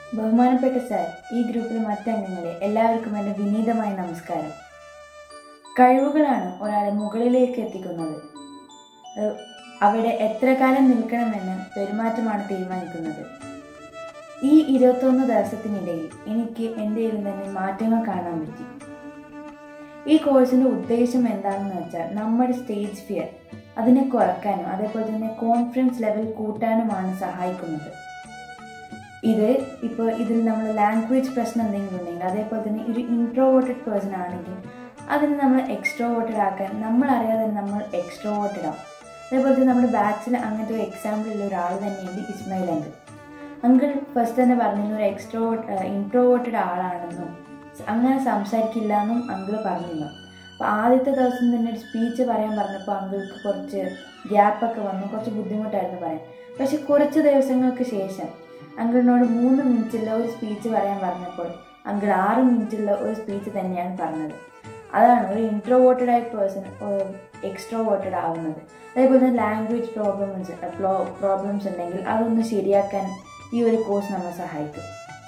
ബഹുമാനപ്പെട്ട സാർ ഈ ഗ്രൂപ്പിലെ മറ്റംഗങ്ങളെ എല്ലാവർക്കും എൻ്റെ വിനീതമായ നമസ്കാരം കഴിവുകളാണ് ഒരാളെ മുകളിലേക്ക് എത്തിക്കുന്നത് അത് അവിടെ എത്ര കാലം നിൽക്കണമെന്ന് പെരുമാറ്റമാണ് തീരുമാനിക്കുന്നത് ഈ ഇരുപത്തൊന്ന് ദിവസത്തിനിടയിൽ എനിക്ക് എൻ്റെ ഇതിൽ തന്നെ മാറ്റങ്ങൾ കാണാൻ പറ്റി ഈ കോഴ്സിൻ്റെ ഉദ്ദേശം എന്താണെന്ന് വെച്ചാൽ നമ്മുടെ സ്റ്റേജ് ഫിയർ അതിനെ കുറയ്ക്കാനും അതേപോലെ തന്നെ കോൺഫിഡൻസ് ലെവൽ കൂട്ടാനുമാണ് സഹായിക്കുന്നത് ഇത് ഇപ്പോൾ ഇതിൽ നമ്മൾ ലാംഗ്വേജ് പ്രശ്നം എന്തെങ്കിലും ഉണ്ടെങ്കിൽ അതേപോലെ തന്നെ ഒരു ഇൻട്രോവേർട്ടഡ് പേഴ്സൺ ആണെങ്കിൽ അതിന് നമ്മൾ എക്സ്ട്രോവേർട്ടഡ് ആക്കാൻ നമ്മൾ അറിയാതെ തന്നെ നമ്മൾ എക്സ്ട്രോവേർട്ടഡ് ആവും അതേപോലെ തന്നെ നമ്മുടെ ബാച്ചിൽ അങ്ങനത്തെ ഒരു എക്സാമ്പിളുള്ള ഒരാൾ തന്നെയുണ്ട് ഇസ്മായിൽ അങ്കിൾ അങ്കിൾ ഫസ്റ്റ് തന്നെ പറഞ്ഞിരുന്നു ഒരു എക്സ്ട്രോവേർട്ട് ഇൻട്രോവേർട്ടഡ് ആളാണെന്നും അങ്ങനെ സംസാരിക്കില്ല എന്നും അങ്കിൾ പറഞ്ഞിരുന്നു അപ്പോൾ ആദ്യത്തെ ദിവസം തന്നെ ഒരു സ്പീച്ച് പറയാൻ പറഞ്ഞപ്പോൾ അങ്കിൾക്ക് കുറച്ച് ഗ്യാപ്പൊക്കെ വന്നു കുറച്ച് ബുദ്ധിമുട്ടായിരുന്നു പറയാൻ പക്ഷെ കുറച്ച് ദിവസങ്ങൾക്ക് ശേഷം അങ്കിളിനോട് മൂന്ന് മിനിറ്റുള്ള ഒരു സ്പീച്ച് പറയാൻ പറഞ്ഞപ്പോൾ അങ്കിൾ ആറ് മിനിറ്റുള്ള ഒരു സ്പീച്ച് തന്നെയാണ് പറഞ്ഞത് അതാണ് ഒരു ഇൻട്രോവേർട്ടഡ് ആയ പേഴ്സൺ എക്സ്ട്രോവേർട്ടഡ് ആവുന്നത് അതേപോലെ തന്നെ ലാംഗ്വേജ് പ്രോബ്ലംസ് പ്രോബ്ലംസ് ഉണ്ടെങ്കിൽ അതൊന്ന് ശരിയാക്കാൻ ഈ ഒരു കോഴ്സ് നമ്മളെ സഹായിക്കും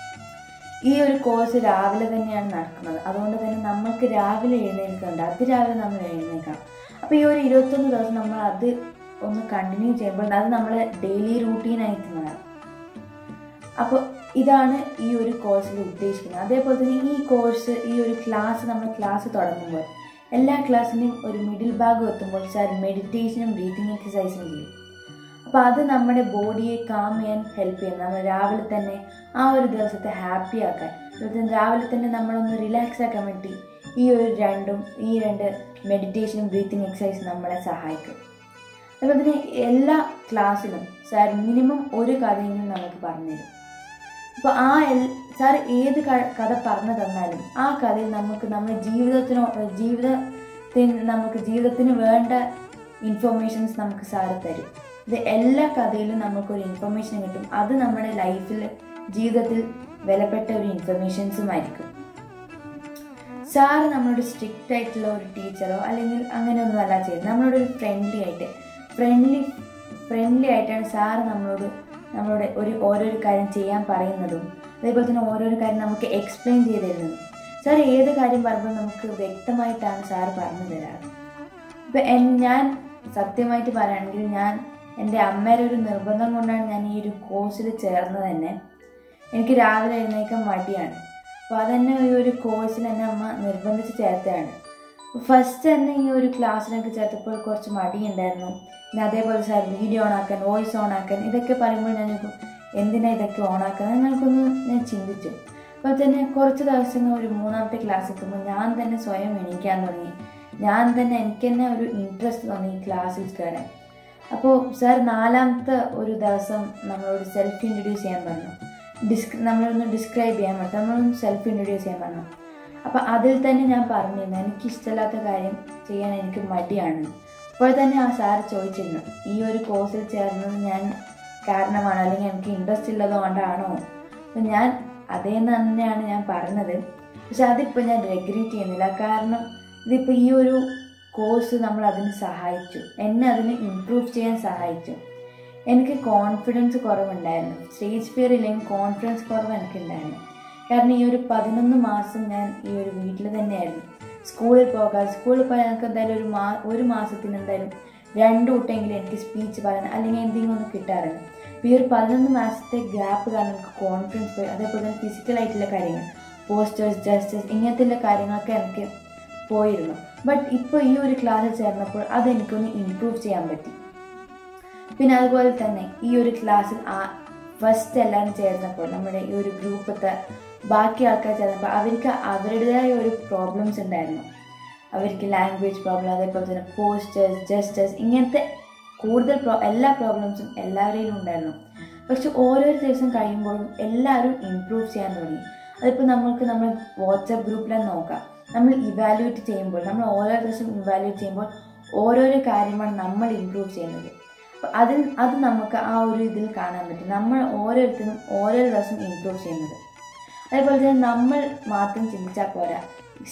ഈ ഒരു കോഴ്സ് രാവിലെ തന്നെയാണ് നടക്കുന്നത് അതുകൊണ്ട് തന്നെ നമ്മൾക്ക് രാവിലെ എഴുന്നേൽക്കുന്നുണ്ട് അതിരാവിലെ നമ്മൾ എഴുന്നേൽക്കണം അപ്പോൾ ഈ ഒരു ഇരുപത്തൊന്ന് ദിവസം നമ്മൾ അത് ഒന്ന് കണ്ടിന്യൂ ചെയ്യുമ്പോൾ അത് നമ്മളെ ഡെയിലി റൂട്ടീനായിട്ട് മാറും അപ്പോൾ ഇതാണ് ഈ ഒരു കോഴ്സിൽ ഉദ്ദേശിക്കുന്നത് അതേപോലെ തന്നെ ഈ കോഴ്സ് ഈ ഒരു ക്ലാസ് നമ്മൾ ക്ലാസ് തുടങ്ങുമ്പോൾ എല്ലാ ക്ലാസ്സിൻ്റെയും ഒരു മിഡിൽ ഭാഗം എത്തുമ്പോൾ സാർ മെഡിറ്റേഷനും ബ്രീത്തിങ് എക്സസൈസും ചെയ്യും അപ്പോൾ അത് നമ്മുടെ ബോഡിയെ കാം ചെയ്യാൻ ഹെൽപ്പ് ചെയ്യും നമ്മൾ രാവിലെ തന്നെ ആ ഒരു ദിവസത്തെ ഹാപ്പി ആക്കാൻ അതുപോലെ രാവിലെ തന്നെ നമ്മളൊന്ന് റിലാക്സ് ആക്കാൻ വേണ്ടി ഈ ഒരു രണ്ടും ഈ രണ്ട് മെഡിറ്റേഷനും ബ്രീത്തിങ് എക്സസൈസും നമ്മളെ സഹായിക്കും അതുപോലെ തന്നെ എല്ലാ ക്ലാസ്സിലും സാർ മിനിമം ഒരു കഥയെങ്കിലും നമുക്ക് പറഞ്ഞുതരും അപ്പോൾ ആ എൽ സാർ ഏത് കഥ പറഞ്ഞു തന്നാലും ആ കഥയിൽ നമുക്ക് നമ്മുടെ ജീവിതത്തിനോ ജീവിതത്തിന് നമുക്ക് ജീവിതത്തിന് വേണ്ട ഇൻഫർമേഷൻസ് നമുക്ക് സാറ് തരും ഇത് എല്ലാ കഥയിലും നമുക്കൊരു ഇൻഫർമേഷൻ കിട്ടും അത് നമ്മുടെ ലൈഫിൽ ജീവിതത്തിൽ വിലപ്പെട്ട ഒരു ഇൻഫർമേഷൻസുമായിരിക്കും സാറ് നമ്മളോട് സ്ട്രിക്റ്റ് ആയിട്ടുള്ള ഒരു ടീച്ചറോ അല്ലെങ്കിൽ അങ്ങനെയൊന്നും അല്ല ചെയ്യുന്നത് നമ്മളോട് ഒരു ഫ്രണ്ട്ലി ആയിട്ട് ഫ്രണ്ട്ലി ഫ്രണ്ട്ലി ആയിട്ടാണ് സാറ് നമ്മളോട് നമ്മളോട് ഒരു ഓരോരോ കാര്യം ചെയ്യാൻ പറയുന്നതും അതേപോലെ തന്നെ ഓരോരോ കാര്യം നമുക്ക് എക്സ്പ്ലെയിൻ ചെയ്ത് തരുന്നതും സാർ ഏത് കാര്യം പറയുമ്പോൾ നമുക്ക് വ്യക്തമായിട്ടാണ് സാർ പറഞ്ഞു തരാറ് ഇപ്പം ഞാൻ സത്യമായിട്ട് പറയുകയാണെങ്കിൽ ഞാൻ എൻ്റെ അമ്മയുടെ ഒരു നിർബന്ധം കൊണ്ടാണ് ഞാൻ ഈ ഒരു കോഴ്സിൽ ചേർന്നത് തന്നെ എനിക്ക് രാവിലെ എഴുന്നേക്കാൻ മടിയാണ് അപ്പോൾ അതന്നെ ഈ ഒരു കോഴ്സിൽ എന്നെ അമ്മ നിർബന്ധിച്ച് ചേർത്തതാണ് ഫസ്റ്റ് തന്നെ ഈ ഒരു ക്ലാസ്സിലൊക്കെ ചേർത്തപ്പോൾ കുറച്ച് മടിയുണ്ടായിരുന്നു പിന്നെ അതേപോലെ സാർ വീഡിയോ ഓൺ ആക്കാൻ വോയിസ് ഓൺ ആക്കാൻ ഇതൊക്കെ പറയുമ്പോൾ ഞാൻ എന്തിനാ ഇതൊക്കെ ഓൺ ആക്കുന്നത് എന്നൊക്കൊന്ന് ഞാൻ ചിന്തിച്ചു അപ്പോൾ തന്നെ കുറച്ച് ദിവസങ്ങൾ ഒരു മൂന്നാമത്തെ ക്ലാസ് എത്തുമ്പോൾ ഞാൻ തന്നെ സ്വയം എണീക്കാൻ തുടങ്ങി ഞാൻ തന്നെ എനിക്ക് തന്നെ ഒരു ഇൻട്രസ്റ്റ് തോന്നി ഈ ക്ലാസ്സിൽ കയറാൻ അപ്പോൾ സാർ നാലാമത്തെ ഒരു ദിവസം നമ്മളോട് സെൽഫ് ഇൻട്രൊഡ്യൂസ് ചെയ്യാൻ പറഞ്ഞു ഡിസ്ക് നമ്മളൊന്ന് ഡിസ്ക്രൈബ് ചെയ്യാൻ പറഞ്ഞു നമ്മളൊന്ന് സെൽഫ് ഇൻട്രൊഡ്യൂസ് ചെയ്യാൻ പറഞ്ഞു അപ്പോൾ അതിൽ തന്നെ ഞാൻ പറഞ്ഞിരുന്നു എനിക്ക് ഇഷ്ടമില്ലാത്ത കാര്യം ചെയ്യാൻ എനിക്ക് മടിയാണ് അപ്പോൾ തന്നെ ആ സാർ ചോദിച്ചിരുന്നു ഈ ഒരു കോഴ്സിൽ ചേർന്നത് ഞാൻ കാരണമാണോ അല്ലെങ്കിൽ എനിക്ക് ഇൻട്രസ്റ്റ് ഉള്ളത് കൊണ്ടാണോ അപ്പം ഞാൻ അതേ തന്നെയാണ് ഞാൻ പറഞ്ഞത് പക്ഷെ അതിപ്പോൾ ഞാൻ റെഗ്രറ്റ് ചെയ്യുന്നില്ല കാരണം ഇതിപ്പോൾ ഈ ഒരു കോഴ്സ് നമ്മൾ അതിന് സഹായിച്ചു എന്നെ അതിന് ഇമ്പ്രൂവ് ചെയ്യാൻ സഹായിച്ചു എനിക്ക് കോൺഫിഡൻസ് കുറവുണ്ടായിരുന്നു സ്റ്റേജ് ഫിയർ ഇല്ലെങ്കിൽ കോൺഫിഡൻസ് കുറവ് എനിക്കുണ്ടായിരുന്നു കാരണം ഈ ഒരു പതിനൊന്ന് മാസം ഞാൻ ഈ ഒരു വീട്ടിൽ തന്നെയായിരുന്നു സ്കൂളിൽ പോകാൻ സ്കൂളിൽ പോയാൽ എനിക്ക് എന്തായാലും ഒരു മാ ഒരു മാസത്തിന് എന്തായാലും രണ്ട് കൂട്ടെങ്കിലും എനിക്ക് സ്പീച്ച് പറയാൻ അല്ലെങ്കിൽ എന്തെങ്കിലും ഒന്ന് കിട്ടാറുണ്ട് അപ്പോൾ ഈ ഒരു പതിനൊന്ന് മാസത്തെ ഗ്യാപ്പ് കാരണം എനിക്ക് കോൺഫിഡൻസ് പോയി അതേപോലെ തന്നെ ഫിസിക്കലായിട്ടുള്ള കാര്യങ്ങൾ പോസ്റ്റേഴ്സ് ജസ്റ്റേഴ്സ് ഇങ്ങനത്തെ കാര്യങ്ങളൊക്കെ എനിക്ക് പോയിരുന്നു ബട്ട് ഇപ്പോൾ ഈ ഒരു ക്ലാസ്സിൽ ചേർന്നപ്പോൾ അതെനിക്കൊന്ന് ഇമ്പ്രൂവ് ചെയ്യാൻ പറ്റി പിന്നെ അതുപോലെ തന്നെ ഈ ഒരു ക്ലാസ്സിൽ ആ ഫസ്റ്റ് എല്ലാവരും ചേർന്നപ്പോൾ നമ്മുടെ ഈ ഒരു ഗ്രൂപ്പത്തെ ബാക്കി ആൾക്കാർ ചേർന്നപ്പോൾ അവർക്ക് അവരുടേതായ ഒരു പ്രോബ്ലംസ് ഉണ്ടായിരുന്നു അവർക്ക് ലാംഗ്വേജ് പ്രോബ്ലം അതേപോലെ തന്നെ പോസ്റ്റേഴ്സ് ജസ്റ്റേഴ്സ് ഇങ്ങനത്തെ കൂടുതൽ പ്രോ എല്ലാ പ്രോബ്ലംസും എല്ലാവരെയും ഉണ്ടായിരുന്നു പക്ഷെ ഓരോ ദിവസം കഴിയുമ്പോഴും എല്ലാവരും ഇമ്പ്രൂവ് ചെയ്യാൻ തുടങ്ങി അതിപ്പോൾ നമ്മൾക്ക് നമ്മൾ വാട്സപ്പ് ഗ്രൂപ്പിൽ നോക്കാം നമ്മൾ ഇവാലുവേറ്റ് ചെയ്യുമ്പോൾ നമ്മൾ ഓരോ ദിവസം ഇവാലുവേറ്റ് ചെയ്യുമ്പോൾ ഓരോരോ കാര്യമാണ് നമ്മൾ ഇമ്പ്രൂവ് ചെയ്യുന്നത് അപ്പോൾ അതിൽ അത് നമുക്ക് ആ ഒരു ഇതിൽ കാണാൻ പറ്റും നമ്മൾ ഓരോരുത്തരും ഓരോ ദിവസം ഇമ്പ്രൂവ് ചെയ്യുന്നത് അതേപോലെ തന്നെ നമ്മൾ മാത്രം ചിന്തിച്ചാൽ പോരാ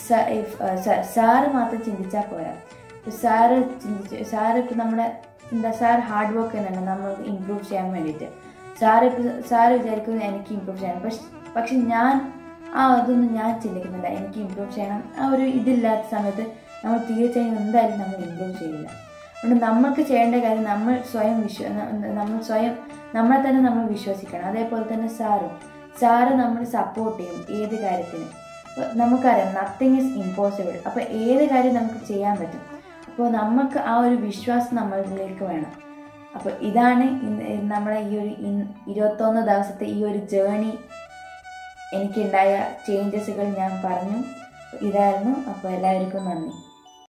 സാറ് മാത്രം ചിന്തിച്ചാൽ പോരാ സാറ് ചിന്തിച്ച് സാറ് ഇപ്പം നമ്മുടെ എന്താ സാർ ഹാർഡ് വർക്ക് തന്നെയാണ് നമ്മൾ ഇമ്പ്രൂവ് ചെയ്യാൻ വേണ്ടിയിട്ട് സാറ് ഇപ്പോൾ സാറ് വിചാരിക്കുന്നത് എനിക്ക് ഇമ്പ്രൂവ് ചെയ്യണം പക്ഷെ പക്ഷെ ഞാൻ ആ അതൊന്നും ഞാൻ ചിന്തിക്കുന്നില്ല എനിക്ക് ഇമ്പ്രൂവ് ചെയ്യണം ആ ഒരു ഇതില്ലാത്ത സമയത്ത് നമ്മൾ തീർച്ചയായും എന്തായാലും നമ്മൾ ഇമ്പ്രൂവ് ചെയ്യില്ല അതുകൊണ്ട് നമ്മൾക്ക് ചെയ്യേണ്ട കാര്യം നമ്മൾ സ്വയം വിശ്വ ന- നമ്മൾ സ്വയം നമ്മളെ തന്നെ നമ്മൾ വിശ്വസിക്കണം അതേപോലെ തന്നെ സാറും സാറ് നമ്മൾ സപ്പോർട്ട് ചെയ്യും ഏത് കാര്യത്തിനും അപ്പോൾ നമുക്കറിയാം നത്തിങ് ഈസ് ഇമ്പോസിബിൾ അപ്പോൾ ഏത് കാര്യം നമുക്ക് ചെയ്യാൻ പറ്റും അപ്പോൾ നമുക്ക് ആ ഒരു വിശ്വാസം നമ്മളിലേക്ക് വേണം അപ്പോൾ ഇതാണ് ഇന്ന് നമ്മുടെ ഈ ഒരു ഇൻ- ഇരുപത്തൊന്ന് ദിവസത്തെ ഈ ഒരു ജേണി എനിക്കുണ്ടായ ചേഞ്ചസുകൾ ഞാൻ പറഞ്ഞു ഇതായിരുന്നു അപ്പോൾ എല്ലാവർക്കും നന്ദി